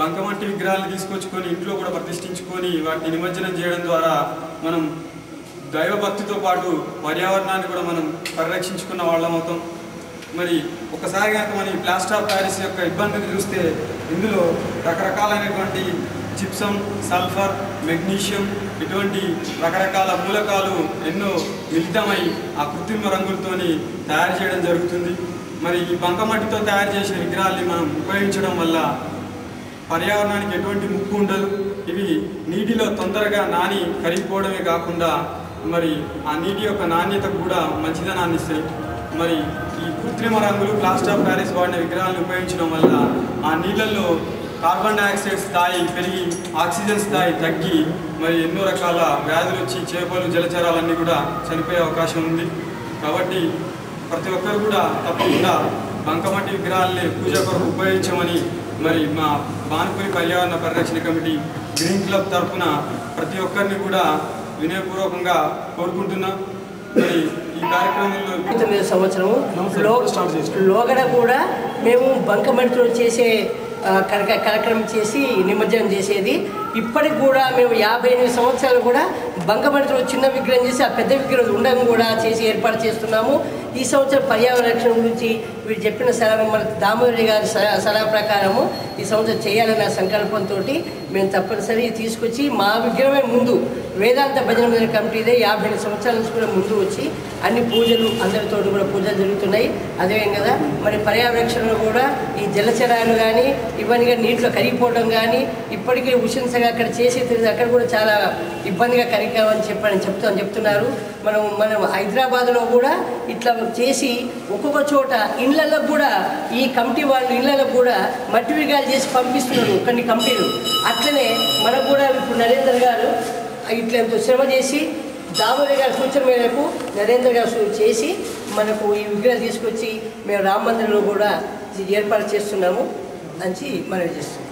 బంకమట్టి విగ్రహాలను తీసుకొచ్చుకొని ఇంట్లో కూడా ప్రతిష్ఠించుకొని వాటిని నిమజ్జనం చేయడం ద్వారా మనం దైవభక్తితో పాటు పర్యావరణాన్ని కూడా మనం పరిరక్షించుకున్న వాళ్ళం అవుతాం మరి ఒకసారి కనుక మనం ఈ ప్లాస్టర్ ఆఫ్ ప్యారిస్ యొక్క ఇబ్బందిని చూస్తే ఇందులో రకరకాలైనటువంటి జిప్సం సల్ఫర్ మెగ్నీషియం ఇటువంటి రకరకాల మూలకాలు ఎన్నో మిళితమై ఆ కృత్రిమ రంగులతోని తయారు చేయడం జరుగుతుంది మరి ఈ బంకమట్టితో తయారు చేసిన విగ్రహాల్ని మనం ఉపయోగించడం వల్ల పర్యావరణానికి ఎటువంటి ముప్పు ఉండదు ఇవి నీటిలో తొందరగా నాని కరిగిపోవడమే కాకుండా మరి ఆ నీటి యొక్క నాణ్యత కూడా మంచిదనాన్ని ఇస్తాయి మరి ఈ కృత్రిమ రంగులు ప్లాస్టర్ ఆఫ్ ప్యారిస్ వాడిన విగ్రహాలను ఉపయోగించడం వల్ల ఆ నీళ్ళల్లో కార్బన్ డైఆక్సైడ్ స్థాయి పెరిగి ఆక్సిజన్ స్థాయి తగ్గి మరి ఎన్నో రకాల వ్యాధులు వచ్చి చేపలు జలచరాలన్నీ కూడా చనిపోయే అవకాశం ఉంది కాబట్టి ప్రతి ఒక్కరు కూడా తప్పకుండా బంకమట్టి విగ్రహాలని పూజ కొరకు ఉపయోగించమని మరి మా బానుపల్లి పర్యావరణ పరిరక్షణ కమిటీ గ్రీన్ క్లబ్ తరఫున ప్రతి ఒక్కరిని కూడా వినయపూర్వకంగా కోరుకుంటున్నాం మరి ఈ కార్యక్రమంలో తొమ్మిది సంవత్సరము లో లోగడ కూడా మేము బంకమడితో చేసే ఆ, కరక కార్యక్రమం చేసి నిమజ్జనం చేసేది ఇప్పటికి కూడా మేము యాభై ఎనిమిది సంవత్సరాలు కూడా బంకమడితో చిన్న విగ్రహం చేసి ఆ పెద్ద విగ్రహం ఉండడం కూడా చేసి ఏర్పాటు చేస్తున్నాము ఈ సంవత్సరం పర్యావరణ రక్షణ గురించి వీరు చెప్పిన సలహా మన దామోదరి గారి సలహా సలహా ప్రకారము ఈ సంవత్సరం చేయాలన్న సంకల్పంతో మేము తప్పనిసరి తీసుకొచ్చి మా విగ్రహమే ముందు వేదాంత భజన మందిర కమిటీదే యాభై ఎనిమిది సంవత్సరాల నుంచి కూడా ముందు వచ్చి అన్ని పూజలు అందరితో కూడా పూజలు జరుగుతున్నాయి అదే కదా మరి పర్యావరక్షణలో కూడా ఈ జలచరాలు కానీ ఇవన్నీ కానీ నీటిలో కరిగిపోవడం కానీ ఇప్పటికీ ఉషించగా అక్కడ చేసే తెలిసి అక్కడ కూడా చాలా ఇబ్బందిగా కరిగామని చెప్పని చెప్తాను చెప్తున్నారు మనం మనం హైదరాబాద్లో కూడా ఇట్లా చేసి ఒక్కొక్క చోట ఇళ్ళల్లో కూడా ఈ కమిటీ వాళ్ళు ఇళ్ళలో కూడా మట్టి విగ్రహాలు చేసి పంపిస్తున్నారు కొన్ని కమిటీలు అట్లనే మనకు కూడా ఇప్పుడు నరేందర్ గారు ఇట్లా ఎంతో శ్రమ చేసి దామోదర్ గారి సూచన మేరకు నరేంద్ర గారు సూ- చేసి మనకు ఈ విగ్రహం తీసుకొచ్చి మేము రామ మందిరంలో కూడా ఇది ఏర్పాటు చేస్తున్నాము అని మనవి చేస్తున్నాం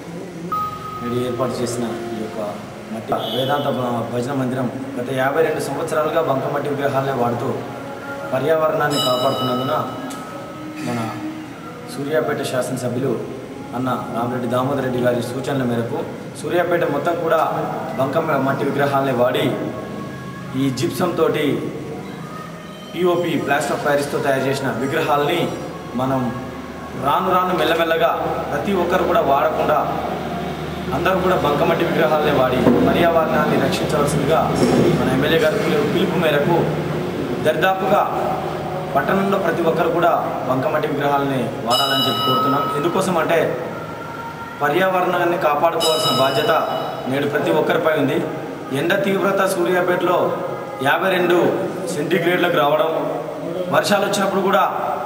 నేడు ఏర్పాటు చేసిన ఈ యొక్క మట్టి వేదాంత భ- భజన మందిరం గత యాభై రెండు సంవత్సరాలుగా బంకమట్టి విగ్రహాలనే వాడుతూ పర్యావరణాన్ని కాపాడుతున్నందున మన సూర్యాపేట శాసనసభ్యులు అన్న రామరెడ్డి దామోదర్ రెడ్డి గారి సూచనల మేరకు సూర్యాపేట మొత్తం కూడా బంక మట్టి విగ్రహాలనే వాడి ఈ జిప్సం తోటి పిఓపి ప్లాస్టర్ ఆఫ్ ప్యారిస్తో తయారు చేసిన విగ్రహాల్ని మనం రాను రాను మెల్లమెల్లగా ప్రతి ఒక్కరు కూడా వాడకుండా అందరూ కూడా బంకమట్టి విగ్రహాలనే వాడి పర్యావరణాన్ని రక్షించవలసిందిగా మన ఎమ్మెల్యే గారి పిలు- పిలుపు మేరకు దరిదాపుగా పట్టణంలో ప్రతి ఒక్కరు కూడా బంకమట్టి విగ్రహాలని వాడాలని చెప్పి కోరుతున్నాం ఎందుకోసం అంటే పర్యావరణాన్ని కాపాడుకోవాల్సిన బాధ్యత నేడు ప్రతి ఒక్కరిపై ఉంది ఎండ తీవ్రత సూర్యాపేటలో యాభై రెండు సెంటీగ్రేడ్లకు రావడం వర్షాలు వచ్చినప్పుడు కూడా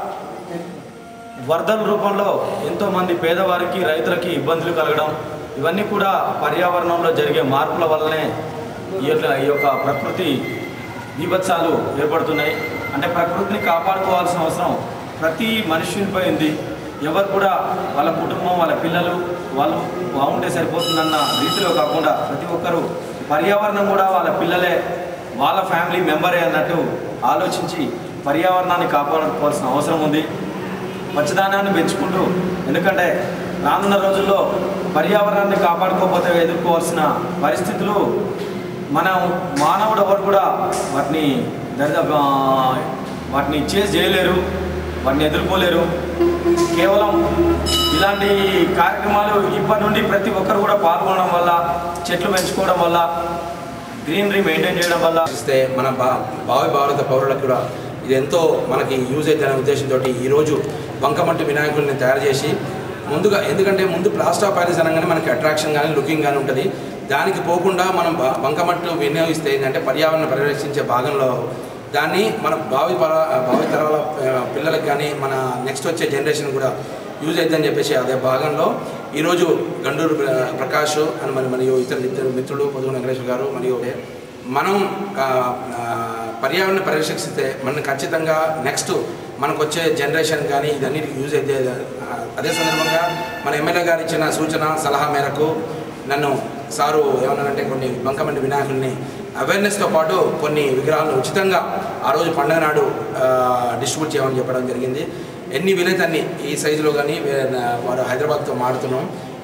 వరదల రూపంలో ఎంతోమంది పేదవారికి రైతులకి ఇబ్బందులు కలగడం ఇవన్నీ కూడా పర్యావరణంలో జరిగే మార్పుల వల్లనే ఈ యొక్క ఈ యొక్క ప్రకృతి బీభత్సాలు ఏర్పడుతున్నాయి అంటే ప్రకృతిని కాపాడుకోవాల్సిన అవసరం ప్రతి మనుషునిపై ఉంది ఎవరు కూడా వాళ్ళ కుటుంబం వాళ్ళ పిల్లలు వాళ్ళు బాగుంటే సరిపోతుందన్న రీతిలో కాకుండా ప్రతి ఒక్కరూ పర్యావరణం కూడా వాళ్ళ పిల్లలే వాళ్ళ ఫ్యామిలీ మెంబరే అన్నట్టు ఆలోచించి పర్యావరణాన్ని కాపాడుకోవాల్సిన అవసరం ఉంది పచ్చదనాన్ని పెంచుకుంటూ ఎందుకంటే రానున్న రోజుల్లో పర్యావరణాన్ని కాపాడుకోకపోతే ఎదుర్కోవాల్సిన పరిస్థితులు మనం మానవుడు ఎవరు కూడా వాటిని దరిదాపు ఆ, వాటిని చేసి చేయలేరు వాటిని ఎదుర్కోలేరు కేవలం ఇలాంటి కార్యక్రమాలు ఇప్పటి నుండి ప్రతి ఒక్కరు కూడా పాల్గొనడం వల్ల చెట్లు పెంచుకోవడం వల్ల గ్రీనరీ మెయింటైన్ చేయడం వల్ల చూస్తే మన భా భావి భారత పౌరులకు కూడా ఇది ఎంతో మనకి యూజ్ అవుతుందనే ఉద్దేశంతో ఈరోజు బంకమట్టి వినాయకుడిని తయారు చేసి ముందుగా ఎందుకంటే ముందు ప్లాస్టర్ ఆఫ్ ప్యారిస్ అనగానే మనకి అట్రాక్షన్ కానీ లుకింగ్ కానీ ఉంటుంది దానికి పోకుండా మనం బ- బంకమట్టు వినియోగిస్తే ఏంటంటే పర్యావరణ పరిరక్షించే భాగంలో దాన్ని మన భావి పర భావి తరాల ఆ, పిల్లలకు కానీ మన నెక్స్ట్ వచ్చే జనరేషన్ కూడా యూజ్ అవుతుందని చెప్పేసి అదే భాగంలో ఈరోజు గండూరు ప్ర- ప్రకాష్ అని మరి మరియు ఇతర ఇద్దరు మిత్రులు పొదుగు వెంకటేశ్వర గారు మరియు మనం ఆ, ఆ, పర్యావరణ పరిరక్షిస్తే మనం ఖచ్చితంగా నెక్స్ట్ మనకు వచ్చే జనరేషన్ కానీ ఇదన్నిటికి యూజ్ అయితే ఆ, అదే సందర్భంగా మన ఎమ్మెల్యే గారు ఇచ్చిన సూచన సలహా మేరకు నన్ను సారు ఏమన్నారంటే కొన్ని బంకమండి వినాయకుల్ని అవేర్నెస్తో పాటు కొన్ని విగ్రహాలను ఉచితంగా ఆ రోజు పండుగ నాడు డిస్ట్రిబ్యూట్ చేయమని చెప్పడం జరిగింది ఎన్ని వీలైతే అన్ని ఈ సైజులో కానీ వారు హైదరాబాద్తో మాడుతున్నాం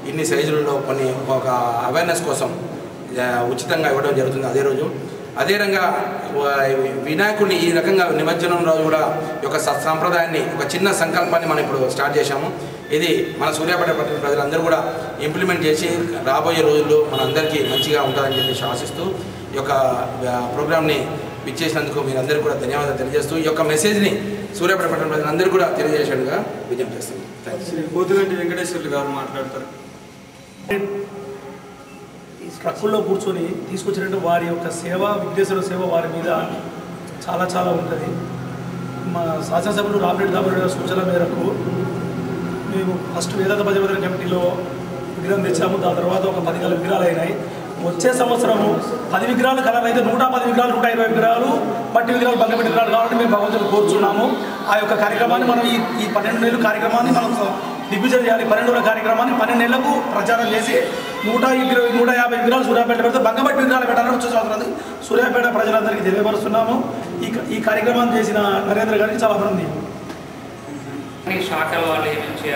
ఇన్ని సైజులలో కొన్ని ఒక అవేర్నెస్ కోసం ఆ, ఉచితంగా ఇవ్వడం జరుగుతుంది అదే రోజు అదే రకంగా వినాయకుడిని ఈ రకంగా నిమజ్జనం రోజు కూడా ఈ యొక్క సత్ సాంప్రదాయాన్ని ఒక చిన్న సంకల్పాన్ని మనం ఇప్పుడు స్టార్ట్ చేశాము ఇది మన సూర్యాపేట పట్టణ ప్రజలందరూ కూడా ఇంప్లిమెంట్ చేసి రాబోయే రోజుల్లో మనందరికీ మంచిగా ఉంటుందని చెప్పేసి ఆశిస్తూ ఈ యొక్క ఆ, ప్రోగ్రామ్ని ఇచ్చేసినందుకు మీరందరికీ కూడా ధన్యవాదాలు తెలియజేస్తూ ఈ యొక్క మెసేజ్ని సూర్యాపేట పట్టణ ప్రజలందరూ కూడా తెలియజేసేట్టుగా విజ్ఞప్తి చేస్తున్నాం థ్యాంక్ యూ శ్రీ పోతుగంటి వెంకటేశ్వర్లు గారు మాట్లాడతారు ఈ ట్రక్కుల్లో కూర్చొని తీసుకొచ్చినట్టు వారి యొక్క సేవ విఘ్నేశ్వర సేవ వారి మీద చాలా చాలా ఉంటుంది మా శాసనసభ్యులు రామిరెడ్డి దామరెడ్డి గారి సూచన మేరకు మేము ఫస్ట్ వేదాంత భజన కమిటీలో విగ్రహం తెచ్చాము దాని తర్వాత ఒక పది గల విగ్రహాలు అయినాయి వచ్చే సంవత్సరము పది విగ్రహాలు కలర్ అయితే నూట పది విగ్రహాలు నూట ఇరవై విగ్రహాలు మట్టి విగ్రహాలు బంగపెట్టి విగ్రహాలు కావాలని మేము భగవంతుని కోరుచున్నాము ఆ యొక్క కార్యక్రమాన్ని మనం ఈ ఈ పన్నెండు నెలల కార్యక్రమాన్ని మనం దిగ్విజయం చేయాలి పన్నెండు నెలల కార్యక్రమాన్ని పన్నెండు నెలలకు ప్రచారం చేసి నూట ఇరవై నూట యాభై విగ్రహాలు సూర్యాపేట పెడితే బంగమట్టి విగ్రహాలు పెట్టాలని వచ్చే సంవత్సరం సూర్యాపేట ప్రజలందరికీ తెలియపరుస్తున్నాము ఈ క- ఈ కార్యక్రమాన్ని చేసిన నరేంద్ర గారికి చాలా అభినందన ఈ శాఖల వాళ్ళు ఏమేమి చేయాలి